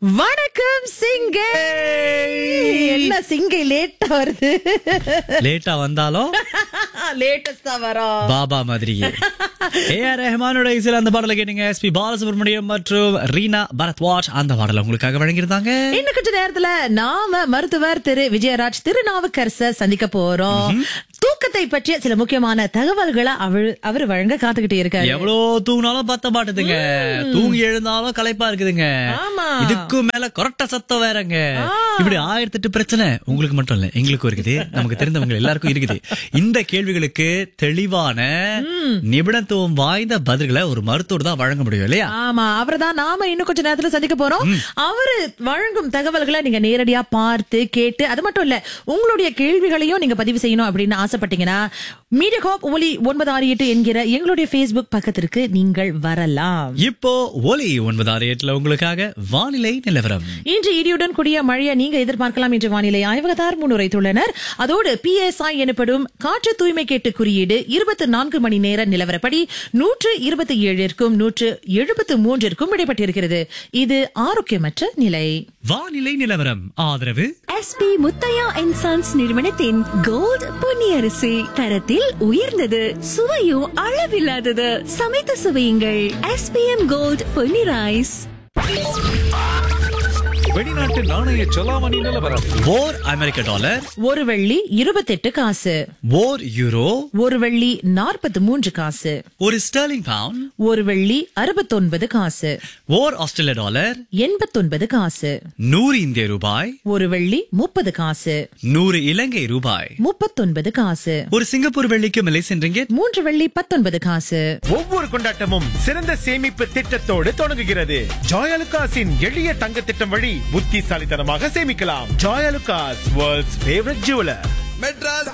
வணக்கம் சிங்கை என்ன சிங்கை லேட்டா வருது லேட்டா வந்தாலும் லேட்டஸ்டா வரோம் பாபா மாதிரியே ஏ ஆர் ரஹ்மானோட இசையில் அந்த பாடலை கேட்டீங்க எஸ் பி பாலசுப்ரமணியம் மற்றும் ரீனா பரத்வாஜ் அந்த பாடலை உங்களுக்காக வழங்கியிருந்தாங்க இன்னும் கொஞ்ச நேரத்துல நாம மருத்துவர் திரு விஜயராஜ் திருநாவுக்கரச சந்திக்க போறோம் தூக்கத்தை பற்றிய சில முக்கியமான தகவல்களை அவள் அவர் வழங்க காத்துக்கிட்டே இருக்காரு எவ்வளவு தூங்கினாலும் பத்த மாட்டுதுங்க தூங்கி எழுந்தாலும் களைப்பா இருக்குதுங்க ஆமா. இதுக்கும் மேல கொரட்ட சத்தம் வேறங்க இப்படி ஆயிரத்தி எட்டு பிரச்சனை உங்களுக்கு மட்டும் இல்ல எங்களுக்கும் இருக்குது நமக்கு தெரிந்தவங்க எல்லாருக்கும் இருக்குது இந்த கேள்விகளுக்கு தெளிவான நிபுணத்துவம் வாய்ந்த பதில்களை ஒரு மருத்துவர் தான் வழங்க முடியும் இல்லையா ஆமா அவர்தான் நாம இன்னும் கொஞ்ச நேரத்துல சந்திக்க போறோம் அவரு வழங்கும் தகவல்களை நீங்க நேரடியா பார்த்து கேட்டு அது மட்டும் இல்ல உங்களுடைய கேள்விகளையும் நீங்க பதிவு செய்யணும் அப்படின்னு ஆசைப்பட்டீங்கன்னா மீடியா காப் ஒலி ஒன்பது ஆறு எட்டு என்கிற எங்களுடைய Facebook பக்கத்திற்கு நீங்கள் வரலாம் இப்போ ஒலி ஒன்பது ஆறு எட்டுல உங்களுக்காக வானிலை நிலவரம் இன்று இடியுடன் கூடிய மழையை நீங்க எதிர்பார்க்கலாம் என்று வானிலை ஆய்வகத்தார் முன்னுரைத்துள்ளனர் அதோடு பிஎஸ்ஐ எனப்படும் காற்று தூய்மை கேட்டு குறியீடு இருபத்தி நான்கு மணி நேர நிலவரப்படி நூற்று இருபத்தி ஏழிற்கும் நூற்று எழுபத்து மூன்றிற்கும் இடைப்பட்டிருக்கிறது இது ஆரோக்கியமற்ற நிலை வானிலை நிலவரம் ஆதரவு எஸ்பி முத்தையா அண்ட் சன்ஸ் நிறுவனத்தின் கோல்ட் பொன்னியரிசி தரத்தில் உயர்ந்தது சுவையும் அளவில்லாதது சமைத்து சுவையுங்கள் எஸ்பிஎம் கோல்ட் பொன்னி ரைஸ் வெளிநாட்டு நாணய செலாவணி நிலவரம் ஓர் அமெரிக்க டாலர் ஒரு வெள்ளி இருபத்தெட்டு காசு ஓர் யூரோ ஒரு வெள்ளி நாற்பத்தி மூன்று காசு ஒரு ஸ்டர்லிங் பவுண்ட் ஒரு வெள்ளி அறுபத்தொன்பது காசு ஓர் ஆஸ்திரேலிய டாலர் எண்பத்தொன்பது காசு நூறு இந்திய ரூபாய் ஒரு வெள்ளி முப்பது காசு நூறு இலங்கை ரூபாய் முப்பத்தொன்பது காசு ஒரு சிங்கப்பூர் வெள்ளிக்கு மலேசியன் ரிங்கெட் மூன்று வெள்ளி பத்தொன்பது காசு ஒவ்வொரு கொண்டாட்டமும் சிறந்த சேமிப்பு திட்டத்தோடு தொடங்குகிறது ஜாயலுகாஸின் எளிய தங்க திட்டம் வழி புத்திசாலித்தனமாக சேமிக்கலாம் Joyalukkas world's favourite jeweller Madras